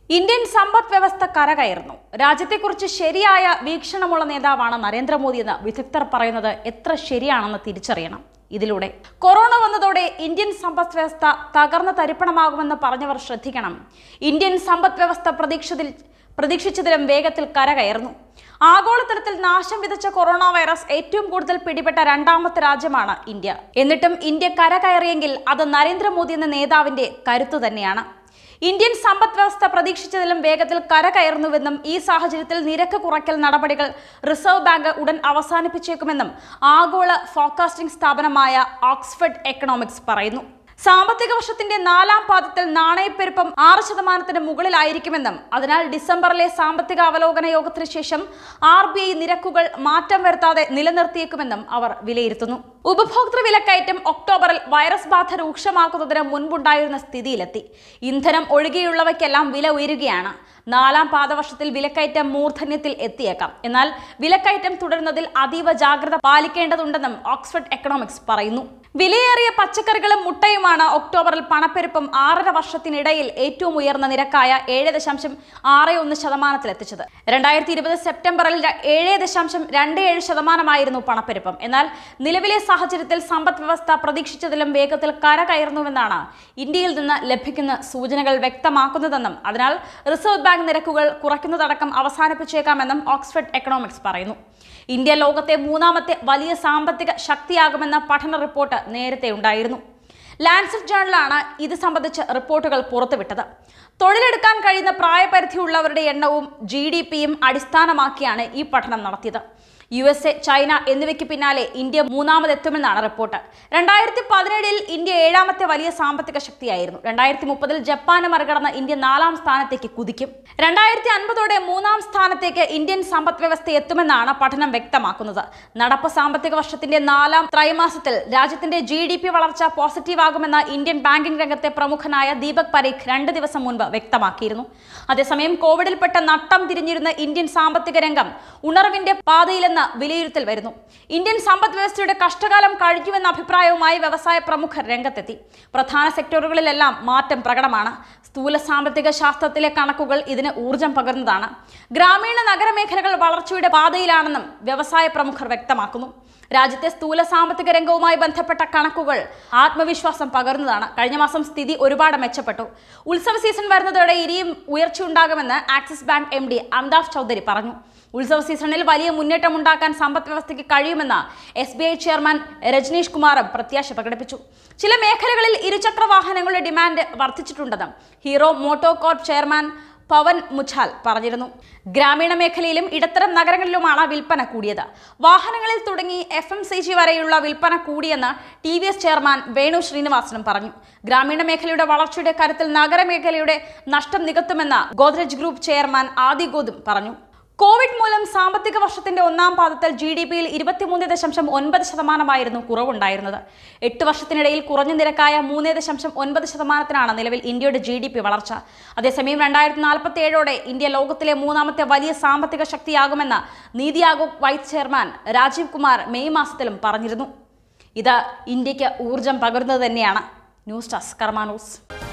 Indian സമ്പദ് വ്യവസ്ഥ കരകയറുന്നു രാജ്യത്തെക്കുറിച്ച് ശരിയായ വീക്ഷണമുള്ള നേതാവാണ് നരേന്ദ്രമോദി എന്ന് വിദഗ്ധർ പറയുന്നത് എത്ര ശരിയാണെന്ന് തിരിച്ചറിയണം ഇതിലൂടെ കൊറോണ വന്നതോടെ ഇന്ത്യൻ സമ്പദ് വ്യവസ്ഥ തകർന്ന തരിപ്പണമാകുമെന്ന് പറഞ്ഞവർ ശ്രദ്ധിക്കണം ഇന്ത്യൻ സമ്പദ് വ്യവസ്ഥ പ്രതീക്ഷിച്ചതിൽ പ്രതീക്ഷിച്ചതിലും വേഗത്തിൽ കരകയറുന്നു ആഗോളതലത്തിൽ നാശം വിതച്ച കൊറോണ വൈറസ് ഏറ്റവും കൂടുതൽ പിടിപെട്ട രണ്ടാമത്തെ രാജ്യമാണ് ഇന്ത്യ എന്നിട്ടും ഇന്ത്യ കരകയറിയെങ്കിൽ അത് നരേന്ദ്രമോദി എന്ന നേതാവിന്റെ കരുത്തു തന്നെയാണ് ഇന്ത്യൻ സമ്പദ് വ്യവസ്ഥ പ്രതീക്ഷിച്ചതിലും വേഗത്തിൽ കരകയറുന്നുവെന്നും ഈ സാഹചര്യത്തിൽ നിരക്ക് കുറയ്ക്കൽ നടപടികൾ റിസർവ് ബാങ്ക് ഉടൻ അവസാനിപ്പിച്ചേക്കുമെന്നും ആഗോള ഫോർകാസ്റ്റിംഗ് സ്ഥാപനമായ ഓക്സ്ഫഡ് എക്കണോമിക്സ് പറയുന്നു സാമ്പത്തിക വർഷത്തിന്റെ നാലാം പാദത്തിൽ നാണയപ്പെരുപ്പം ആറ് ശതമാനത്തിന് മുകളിലായിരിക്കുമെന്നും അതിനാൽ ഡിസംബറിലെ സാമ്പത്തിക അവലോകന യോഗത്തിന് ശേഷം ആർ ബി ഐ നിരക്കുകൾ മാറ്റം വരുത്താതെ നിലനിർത്തിയേക്കുമെന്നും അവർ വിലയിരുത്തുന്നു ഉപഭോക്തൃ വിലക്കയറ്റം ഒക്ടോബറിൽ വൈറസ് ബാധ രൂക്ഷമാക്കുന്നതിന് മുൻപുണ്ടായിരുന്ന സ്ഥിതിയിലെത്തി ഇന്ധനം ഒഴികെയുള്ളവയ്ക്കെല്ലാം വില ഉയരുകയാണ് നാലാം പാദവർഷത്തിൽ വിലക്കയറ്റം മൂർധന്യത്തിൽ എത്തിയേക്കാം എന്നാൽ വിലക്കയറ്റം തുടരുന്നതിൽ അതീവ ജാഗ്രത പാലിക്കേണ്ടതുണ്ടെന്നും ഓക്സ്ഫഡ് എക്കണോമിക്സ് പറയുന്നു വിലയേറിയ പച്ചക്കറികളും മുട്ടയുമാണ് ഒക്ടോബറിൽ പണപ്പെരുപ്പം ആറര വർഷത്തിനിടയിൽ ഏറ്റവും ഉയർന്ന നിരക്കായ ഏഴ് ദശാംശം ആറ് ഒന്ന് ശതമാനത്തിലെത്തിച്ചത് രണ്ടായിരത്തി ഇരുപത് സെപ്റ്റംബറിൽ ര- ഏഴ് ദശാംശം രണ്ട് ഏഴ് ശതമാനമായിരുന്നു പണപ്പെരുപ്പം എന്നാൽ നിലവിലെ സാഹചര്യത്തിൽ സമ്പദ് വ്യവസ്ഥ പ്രതീക്ഷിച്ചതിലും വേഗത്തിൽ കരകയറുന്നുവെന്നാണ് ഇന്ത്യയിൽ നിന്ന് ലഭിക്കുന്ന സൂചനകൾ വ്യക്തമാക്കുന്നതെന്നും അതിനാൽ റിസർവ് ബാങ്ക് നിരക്കുകൾ കുറയ്ക്കുന്നതടക്കം അവസാനിപ്പിച്ചേക്കാമെന്നും ഓക്സ്ഫഡ് എക്കണോമിക്സ് പറയുന്നു ഇന്ത്യ ലോകത്തെ മൂന്നാമത്തെ വലിയ സാമ്പത്തിക ശക്തിയാകുമെന്ന പഠന റിപ്പോർട്ട് നേരത്തെ ഉണ്ടായിരുന്നു ലാൻസെറ്റ് ജേണലാണ് ഇത് സംബന്ധിച്ച് റിപ്പോർട്ടുകൾ പുറത്തുവിട്ടത് തൊഴിലെടുക്കാൻ കഴിയുന്ന പ്രായപരിധിയുള്ളവരുടെ എണ്ണവും ജി ഡി പിയും അടിസ്ഥാനമാക്കിയാണ് ഈ പഠനം നടത്തിയത് യു എസ് എ ചൈന എന്നിവയ്ക്ക് പിന്നാലെ ഇന്ത്യ മൂന്നാമതെത്തുമെന്നാണ് റിപ്പോർട്ട് രണ്ടായിരത്തി പതിനേഴിൽ ഇന്ത്യ ഏഴാമത്തെ വലിയ സാമ്പത്തിക ശക്തിയായിരുന്നു രണ്ടായിരത്തി മുപ്പതിൽ ജപ്പാനെ മറികടന്ന് ഇന്ത്യ നാലാം സ്ഥാനത്തേക്ക് കുതിക്കും രണ്ടായിരത്തി അൻപതോടെ മൂന്നാം സ്ഥാനത്തേക്ക് ഇന്ത്യൻ സമ്പദ് വ്യവസ്ഥ എത്തുമെന്നാണ് പഠനം വ്യക്തമാക്കുന്നത് നടപ്പ് സാമ്പത്തിക വർഷത്തിന്റെ നാലാം ത്രൈമാസത്തിൽ രാജ്യത്തിന്റെ ജി ഡി പി വളർച്ച പോസിറ്റീവ് ആകുമെന്ന ഇന്ത്യൻ ബാങ്കിംഗ് രംഗത്തെ പ്രമുഖനായ ദീപക് പരീഖ് രണ്ട് ദിവസം മുൻപ് വ്യക്തമാക്കിയിരുന്നു അതേസമയം കോവിഡിൽപ്പെട്ട നട്ടം തിരിഞ്ഞിരുന്ന ഇന്ത്യൻ സാമ്പത്തിക രംഗം ഉണർവിന്റെ പാതയിലെന്ന വിലയിരുത്തൽ വരുന്നു ഇന്ത്യൻ സമ്പദ് വ്യവസ്ഥയുടെ കഷ്ടകാലം കഴിഞ്ഞുവെന്ന അഭിപ്രായവുമായി വ്യവസായ പ്രമുഖർ രംഗത്തെത്തി പ്രധാന സെക്ടറുകളിലെല്ലാം മാറ്റം പ്രകടമാണ് സ്ഥൂല സാമ്പത്തിക ശാസ്ത്രത്തിലെ കണക്കുകൾ ഇതിന് ഊർജം പകർന്നതാണ് ഗ്രാമീണ നഗരമേഖലകൾ വളർച്ചയുടെ പാതയിലാണെന്നും വ്യവസായ പ്രമുഖർ വ്യക്തമാക്കുന്നു രാജ്യത്തെ സ്ഥൂല സാമ്പത്തിക രംഗവുമായി ബന്ധപ്പെട്ട കണക്കുകൾ ആത്മവിശ്വാസം പകർന്നതാണ് കഴിഞ്ഞ മാസം സ്ഥിതി ഒരുപാട് മെച്ചപ്പെട്ടു ഉത്സവ സീസൺ വരുന്നതോടെ ഇനിയും ഉയർച്ചയുണ്ടാകുമെന്ന് Axis bank M D Amitabh Chaudhary പറഞ്ഞു ഉത്സവ സീസണിൽ വലിയ മുന്നേറ്റമുണ്ടാക്കാൻ സമ്പദ് വ്യവസ്ഥയ്ക്ക് കഴിയുമെന്ന് S B I chairman Rajneesh കുമാറും പ്രത്യാശ പ്രകടിപ്പിച്ചു ചില മേഖലകളിൽ ഇരുചക്ര വാഹനങ്ങളുടെ ഡിമാൻഡ് വർദ്ധിച്ചിട്ടുണ്ടെന്നും Hero MotoCorp chairman Pawan Munjal പറഞ്ഞിരുന്നു ഗ്രാമീണ മേഖലയിലും ഇടത്തരം നഗരങ്ങളിലുമാണ് വിൽപ്പന കൂടിയത് വാഹനങ്ങളിൽ തുടങ്ങി എഫ് എം സി ജി വരെയുള്ള വിൽപ്പന കൂടിയെന്ന് T V S chairman Venu ശ്രീനിവാസനും പറഞ്ഞു ഗ്രാമീണ മേഖലയുടെ വളർച്ചയുടെ കരുത്തിൽ നഗരമേഖലയുടെ നഷ്ടം നികത്തുമെന്ന് ഗോദ്രേജ് ഗ്രൂപ്പ് ചെയർമാൻ ആദി ഗോതും പറഞ്ഞു കോവിഡ് മൂലം സാമ്പത്തിക വർഷത്തിന്റെ ഒന്നാം പാദത്തിൽ ജി ഡി പിയിൽ ഇരുപത്തിമൂന്ന് ദശാംശം ഒൻപത് ശതമാനമായിരുന്നു കുറവുണ്ടായിരുന്നത് എട്ട് വർഷത്തിനിടയിൽ കുറഞ്ഞ നിരക്കായ മൂന്ന് ദശാംശം ഒൻപത് ശതമാനത്തിനാണ് നിലവിൽ ഇന്ത്യയുടെ ജി ഡി പി വളർച്ച അതേസമയം രണ്ടായിരത്തി നാൽപ്പത്തി ഏഴോടെ ഇന്ത്യ ലോകത്തിലെ മൂന്നാമത്തെ വലിയ സാമ്പത്തിക ശക്തിയാകുമെന്ന് NITI Aayog vice chairman Rajiv Kumar May മാസത്തിലും പറഞ്ഞിരുന്നു ഇത് ഇന്ത്യക്ക് ഊർജം പകരുന്നത് തന്നെയാണ് ന്യൂസ് ഡെസ്ക് കർമാ ന്യൂസ്